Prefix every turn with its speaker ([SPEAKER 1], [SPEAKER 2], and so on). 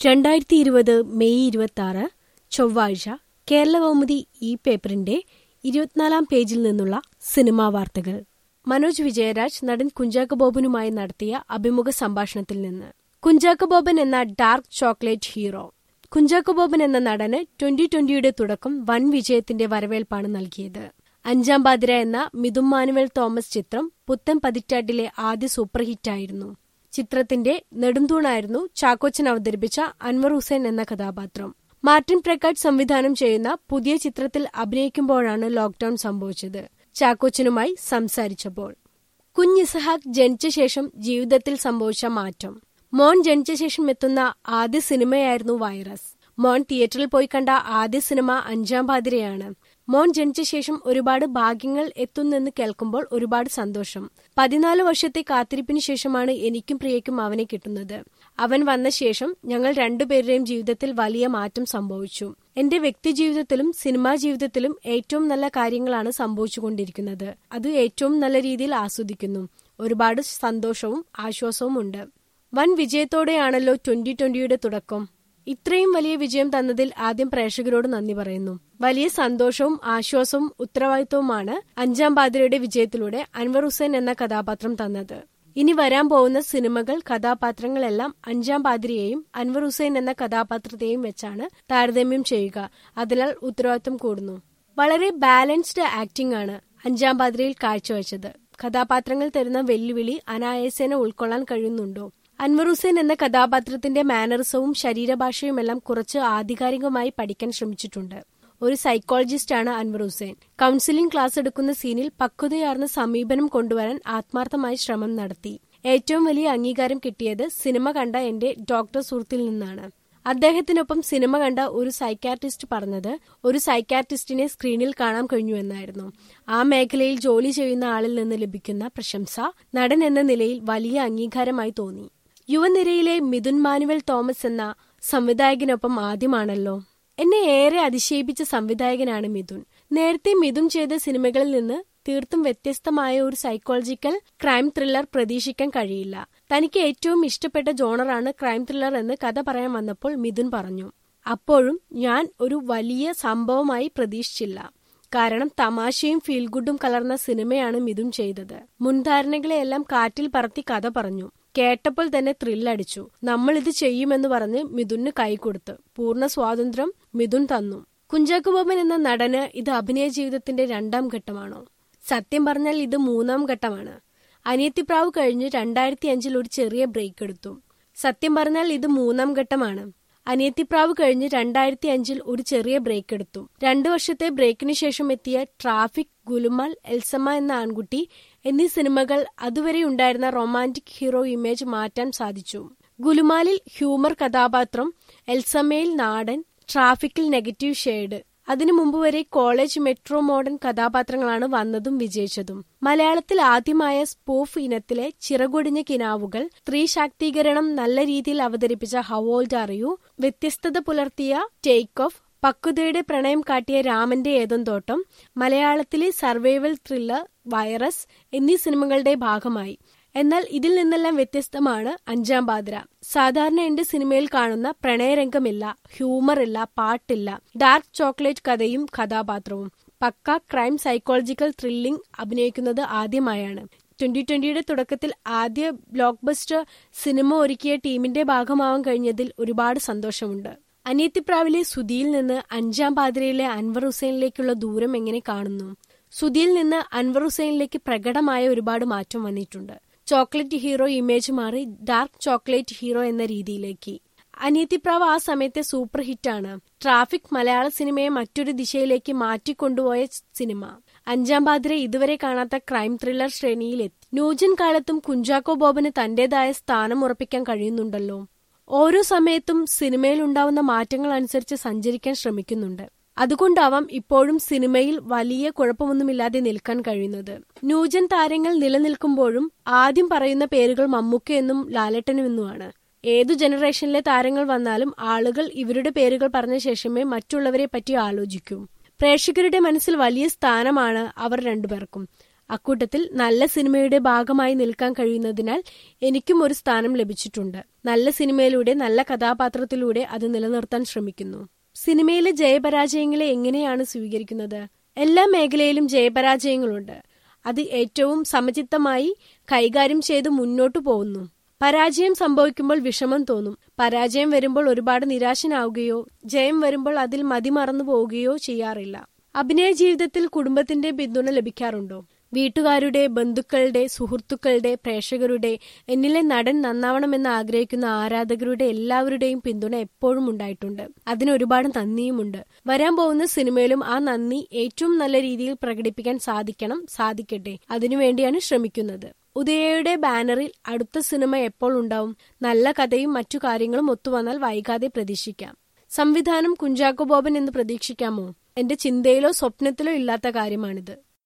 [SPEAKER 1] രണ്ടായിരത്തി ഇരുപത് മെയ് ഇരുപത്തി ആറ് ചൊവ്വാഴ്ച കേരളകൗമുദി ഈ പേപ്പറിന്റെ ഇരുപത്തിനാലാം പേജിൽ നിന്നുള്ള സിനിമാ വാർത്തകൾ മനോജ് വിജയരാജ് നടൻ കുഞ്ചാക്ക ബോബനുമായി നടത്തിയ അഭിമുഖ സംഭാഷണത്തിൽ നിന്ന് കുഞ്ചാക്ക ബോബൻ എന്ന dark chocolate hero Kunchacko Boban എന്ന നടന് ട്വന്റി ട്വന്റിയുടെ തുടക്കം വൻ വിജയത്തിന്റെ വരവേൽപ്പാണ് നൽകിയത് അഞ്ചാം പാതിര എന്ന മിഥുൻ മാനുവൽ തോമസ് ചിത്രം പുത്തൻ പതിറ്റാണ്ടിലെ ആദ്യ സൂപ്പർ ഹിറ്റായിരുന്നു ചിത്രത്തിന്റെ നെടുന്തൂണായിരുന്നു ചാക്കോച്ചൻ അവതരിപ്പിച്ച അൻവർ ഹുസൈൻ എന്ന കഥാപാത്രം മാർട്ടിൻ പ്രക്കാട്ട് സംവിധാനം ചെയ്യുന്ന പുതിയ ചിത്രത്തിൽ അഭിനയിക്കുമ്പോഴാണ് ലോക്ഡൌൺ സംഭവിച്ചത് ചാക്കോച്ചനുമായി സംസാരിച്ചപ്പോൾ കുഞ്ഞിസഹാഖ് ജനിച്ച ശേഷം ജീവിതത്തിൽ സംഭവിച്ച മാറ്റം മോൻ ജനിച്ച ശേഷം എത്തുന്ന ആദ്യ സിനിമയായിരുന്നു വൈറസ് മോൻ തിയേറ്ററിൽ പോയി കണ്ട ആദ്യ സിനിമ അഞ്ചാം പാതിരയാണ് മോൻ ജനിച്ച ശേഷം ഒരുപാട് ഭാഗ്യങ്ങൾ എത്തുന്നെന്ന് കേൾക്കുമ്പോൾ ഒരുപാട് സന്തോഷം പതിനാല് വർഷത്തെ കാത്തിരിപ്പിന് ശേഷമാണ് എനിക്കും പ്രിയയ്ക്കും അവനെ കിട്ടുന്നത് അവൻ വന്ന ശേഷം ഞങ്ങൾ രണ്ടുപേരുടെയും ജീവിതത്തിൽ വലിയ മാറ്റം സംഭവിച്ചു എന്റെ വ്യക്തി ജീവിതത്തിലും സിനിമാ ജീവിതത്തിലും ഏറ്റവും നല്ല കാര്യങ്ങളാണ് സംഭവിച്ചുകൊണ്ടിരിക്കുന്നത് അത് ഏറ്റവും നല്ല രീതിയിൽ ആസ്വദിക്കുന്നു ഒരുപാട് സന്തോഷവും ആശ്വാസവും ഉണ്ട് വൻ വിജയത്തോടെയാണല്ലോ ട്വന്റി ട്വന്റിയുടെ തുടക്കം ഇത്രയും വലിയ വിജയം തന്നതിൽ ആദ്യം പ്രേക്ഷകരോട് നന്ദി പറയുന്നു വലിയ സന്തോഷവും ആശ്വാസവും ഉത്തരവാദിത്വവുമാണ് അഞ്ചാം പാതിരയുടെ വിജയത്തിലൂടെ അൻവർ ഹുസൈൻ എന്ന കഥാപാത്രം തന്നത് ഇനി വരാൻ പോകുന്ന സിനിമകൾ കഥാപാത്രങ്ങളെല്ലാം അഞ്ചാം പാതിരയെയും അൻവർ ഹുസൈൻ എന്ന കഥാപാത്രത്തെയും വെച്ചാണ് താരതമ്യം ചെയ്യുക അതിനാൽ ഉത്തരവാദിത്വം കൂടുന്നു വളരെ ബാലൻസ്ഡ് ആക്ടിംഗ് ആണ് അഞ്ചാം പാതിരയിൽ കാഴ്ചവെച്ചത് കഥാപാത്രങ്ങൾ തരുന്ന വെല്ലുവിളി അനായാസേന ഉൾക്കൊള്ളാൻ കഴിയുന്നുണ്ടോ അൻവർ ഹുസൈൻ എന്ന കഥാപാത്രത്തിന്റെ മാനറിസവും ശരീരഭാഷയുമെല്ലാം കുറച്ച് ആധികാരികമായി പഠിക്കാൻ ശ്രമിച്ചിട്ടുണ്ട് ഒരു സൈക്കോളജിസ്റ്റാണ് അൻവർ ഹുസൈൻ കൌൺസിലിംഗ് ക്ലാസ് എടുക്കുന്ന സീനിൽ പക്വതയാർന്ന സമീപനം കൊണ്ടുവരാൻ ആത്മാർത്ഥമായി ശ്രമം നടത്തി ഏറ്റവും വലിയ അംഗീകാരം കിട്ടിയത് സിനിമ കണ്ട എന്റെ ഡോക്ടർ സുഹൃത്തിൽ നിന്നാണ് അദ്ദേഹത്തിനൊപ്പം സിനിമ കണ്ട ഒരു സൈക്കാട്രിസ്റ്റ് പറഞ്ഞത് ഒരു സൈക്കാട്രിസ്റ്റിനെ സ്ക്രീനിൽ കാണാൻ കഴിഞ്ഞു എന്നായിരുന്നു ആ മേഖലയിൽ ജോലി ചെയ്യുന്ന ആളിൽ നിന്ന് ലഭിക്കുന്ന പ്രശംസ നടൻ എന്ന നിലയിൽ വലിയ അംഗീകാരമായി തോന്നി യുവനിരയിലെ മിഥുൻ മാനുവൽ തോമസ് എന്ന സംവിധായകനൊപ്പം ആദ്യമാണല്ലോ എന്നെ ഏറെ അതിശയിപ്പിച്ച സംവിധായകനാണ് മിഥുൻ നേരത്തെ മിഥുൻ ചെയ്ത സിനിമകളിൽ നിന്ന് തീർത്തും വ്യത്യസ്തമായ ഒരു സൈക്കോളജിക്കൽ ക്രൈം ത്രില്ലർ പ്രതീക്ഷിക്കാൻ കഴിയില്ല തനിക്ക് ഏറ്റവും ഇഷ്ടപ്പെട്ട ജോണറാണ് ക്രൈം ത്രില്ലർ എന്ന് കഥ പറയാൻ വന്നപ്പോൾ മിഥുൻ പറഞ്ഞു അപ്പോഴും ഞാൻ ഒരു വലിയ സംഭവമായി പ്രതീക്ഷിച്ചില്ല കാരണം തമാശയും ഫീൽ ഗുഡും കലർന്ന സിനിമയാണ് മിഥുൻ ചെയ്തത് മുൻധാരണകളെയെല്ലാം കാറ്റിൽ പറത്തി കഥ പറഞ്ഞു കേട്ടപ്പോൾ തന്നെ ത്രില്ലടിച്ചു നമ്മൾ ഇത് ചെയ്യുമെന്ന് പറഞ്ഞ് മിഥുന് കൈകൊടുത്ത് പൂർണ്ണ സ്വാതന്ത്ര്യം മിഥുൻ തന്നു കുഞ്ചാക്കു ബോബൻ എന്ന നടന് ഇത് അഭിനയ ജീവിതത്തിന്റെ രണ്ടാം ഘട്ടമാണോ സത്യം പറഞ്ഞാൽ ഇത് മൂന്നാം ഘട്ടമാണ് അനിയത്തിപ്രാവ് കഴിഞ്ഞ് രണ്ടായിരത്തി അഞ്ചിൽ ഒരു ചെറിയ ബ്രേക്ക് എടുത്തു സത്യം പറഞ്ഞാൽ ഇത് മൂന്നാം ഘട്ടമാണ് അനിയത്തിപ്രാവ് കഴിഞ്ഞ് രണ്ടായിരത്തി അഞ്ചിൽ ഒരു ചെറിയ ബ്രേക്ക് എടുത്തു രണ്ടു വർഷത്തെ ബ്രേക്കിന് ശേഷം എത്തിയ ട്രാഫിക് ഗുലുമാൽ എൽസമ്മ എന്ന ആൺകുട്ടി എന്നീ സിനിമകൾ അതുവരെ ഉണ്ടായിരുന്ന റൊമാന്റിക് ഹീറോ ഇമേജ് മാറ്റാൻ സാധിച്ചു ഗുലുമാലിൽ ഹ്യൂമർ കഥാപാത്രം എൽസമ്മയിൽ നാടൻ ട്രാഫിക്കിൽ നെഗറ്റീവ് ഷെയ്ഡ് അതിനു മുമ്പ് വരെ കോളേജ് മെട്രോ മോഡേൺ കഥാപാത്രങ്ങളാണ് വന്നതും വിജയിച്ചതും മലയാളത്തിൽ ആദ്യമായ സ്പൂഫ് ഇനത്തിലെ ചിറകൊടിഞ്ഞ കിനാവുകൾ സ്ത്രീ ശാക്തീകരണം നല്ല രീതിയിൽ അവതരിപ്പിച്ച ഹവോൾഡ് അറിയൂ വ്യത്യസ്തത പുലർത്തിയ ടേക്ക് ഓഫ് പക്വതയുടെ പ്രണയം കാട്ടിയ രാമന്റെ ഏതന്തോട്ടം മലയാളത്തിലെ സർവൈവൽ ത്രില്ലർ വൈറസ് എന്നീ സിനിമകളുടെ ഭാഗമായി എന്നാൽ ഇതിൽ നിന്നെല്ലാം വ്യത്യസ്തമാണ് അഞ്ചാം പാതിര സാധാരണ എന്റെ സിനിമയിൽ കാണുന്ന പ്രണയരംഗമില്ല ഹ്യൂമർ ഇല്ല പാട്ടില്ല ഡാർക്ക് ചോക്ലേറ്റ് കഥയും കഥാപാത്രവും പക്ക ക്രൈം സൈക്കോളജിക്കൽ ത്രില്ലിംഗ് അഭിനയിക്കുന്നത് ആദ്യമായാണ് ട്വന്റി ട്വന്റിയുടെ തുടക്കത്തിൽ ആദ്യ ബ്ലോക്ക് ബസ്റ്റർ സിനിമ ഒരുക്കിയ ടീമിന്റെ ഭാഗമാവാൻ കഴിഞ്ഞതിൽ ഒരുപാട് സന്തോഷമുണ്ട് അനിയത്തിപ്രാവിലെ സുധിയിൽ നിന്ന് അഞ്ചാം പാതിരയിലെ അൻവർ ഹുസൈനിലേക്കുള്ള ദൂരം എങ്ങനെ കാണുന്നു സുധിയിൽ നിന്ന് അൻവർ ഹുസൈനിലേക്ക് പ്രകടമായ ഒരുപാട് മാറ്റം വന്നിട്ടുണ്ട് ചോക്ലേറ്റ് ഹീറോ ഇമേജ് മാറി ഡാർക്ക് ചോക്ലേറ്റ് ഹീറോ എന്ന രീതിയിലേക്ക് അനിയത്തിപ്രാവ് ആ സമയത്തെ സൂപ്പർ ഹിറ്റാണ് ട്രാഫിക് മലയാള സിനിമയെ മറ്റൊരു ദിശയിലേക്ക് മാറ്റിക്കൊണ്ടുപോയ സിനിമ അഞ്ചാം പാതിര ഇതുവരെ കാണാത്ത ക്രൈം ത്രില്ലർ ശ്രേണിയിലെത്തി ന്യൂജൻ കാലത്തും കുഞ്ചാക്കോ ബോബന് തന്റേതായ സ്ഥാനം ഉറപ്പിക്കാൻ കഴിയുന്നുണ്ടല്ലോ ഓരോ സമയത്തും സിനിമയിൽ ഉണ്ടാവുന്ന മാറ്റങ്ങൾ അനുസരിച്ച് സഞ്ചരിക്കാൻ ശ്രമിക്കുന്നുണ്ട് അതുകൊണ്ടാവാം ഇപ്പോഴും സിനിമയിൽ വലിയ കുഴപ്പമൊന്നുമില്ലാതെ നിൽക്കാൻ കഴിയുന്നത് ന്യൂജൻ താരങ്ങൾ നിലനിൽക്കുമ്പോഴും ആദ്യം പറയുന്ന പേരുകൾ മമ്മൂക്കയെന്നും ലാലേട്ടനുമെന്നുമാണ് ഏതു ജനറേഷനിലെ താരങ്ങൾ വന്നാലും ആളുകൾ ഇവരുടെ പേരുകൾ പറഞ്ഞ ശേഷമേ മറ്റുള്ളവരെ പറ്റി ആലോചിക്കൂ പ്രേക്ഷകരുടെ മനസ്സിൽ വലിയ സ്ഥാനമാണ് അവർ രണ്ടുപേർക്കും അക്കൂട്ടത്തിൽ നല്ല സിനിമയുടെ ഭാഗമായി നിൽക്കാൻ കഴിയുന്നതിനാൽ എനിക്കും ഒരു സ്ഥാനം ലഭിച്ചിട്ടുണ്ട് നല്ല സിനിമയിലൂടെ നല്ല കഥാപാത്രത്തിലൂടെ അത് നിലനിർത്താൻ ശ്രമിക്കുന്നു സിനിമയിലെ ജയപരാജയങ്ങളെ എങ്ങനെയാണ് സ്വീകരിക്കുന്നത് എല്ലാ മേഖലയിലും ജയപരാജയങ്ങളുണ്ട് അത് ഏറ്റവും സമചിത്തമായി കൈകാര്യം ചെയ്ത് മുന്നോട്ടു പോകുന്നു പരാജയം സംഭവിക്കുമ്പോൾ വിഷമം തോന്നും പരാജയം വരുമ്പോൾ ഒരുപാട് നിരാശനാവുകയോ ജയം വരുമ്പോൾ അതിൽ മതിമറന്നു പോവുകയോ ചെയ്യാറില്ല അഭിനയ ജീവിതത്തിൽ കുടുംബത്തിന്റെ പിന്തുണ ലഭിക്കാറുണ്ടോ വീട്ടുകാരുടെ ബന്ധുക്കളുടെ സുഹൃത്തുക്കളുടെ പ്രേക്ഷകരുടെ എന്നിലെ നടൻ നന്നാവണമെന്ന് ആഗ്രഹിക്കുന്ന ആരാധകരുടെ എല്ലാവരുടെയും പിന്തുണ എപ്പോഴും ഉണ്ടായിട്ടുണ്ട് അതിന് ഒരുപാട് നന്ദിയുമുണ്ട് വരാൻ പോകുന്ന സിനിമയിലും ആ നന്ദി ഏറ്റവും നല്ല രീതിയിൽ പ്രകടിപ്പിക്കാൻ സാധിക്കണം സാധിക്കട്ടെ അതിനുവേണ്ടിയാണ് ശ്രമിക്കുന്നത് ഉദയയുടെ ബാനറിൽ അടുത്ത സിനിമ എപ്പോൾ ഉണ്ടാവും നല്ല കഥയും മറ്റു കാര്യങ്ങളും ഒത്തുവന്നാൽ വൈകാതെ പ്രതീക്ഷിക്കാം സംവിധാനം കുഞ്ചാക്കോ ബോബൻ എന്ന് പ്രതീക്ഷിക്കാമോ എന്റെ ചിന്തയിലോ സ്വപ്നത്തിലോ ഇല്ലാത്ത കാര്യമാണിത്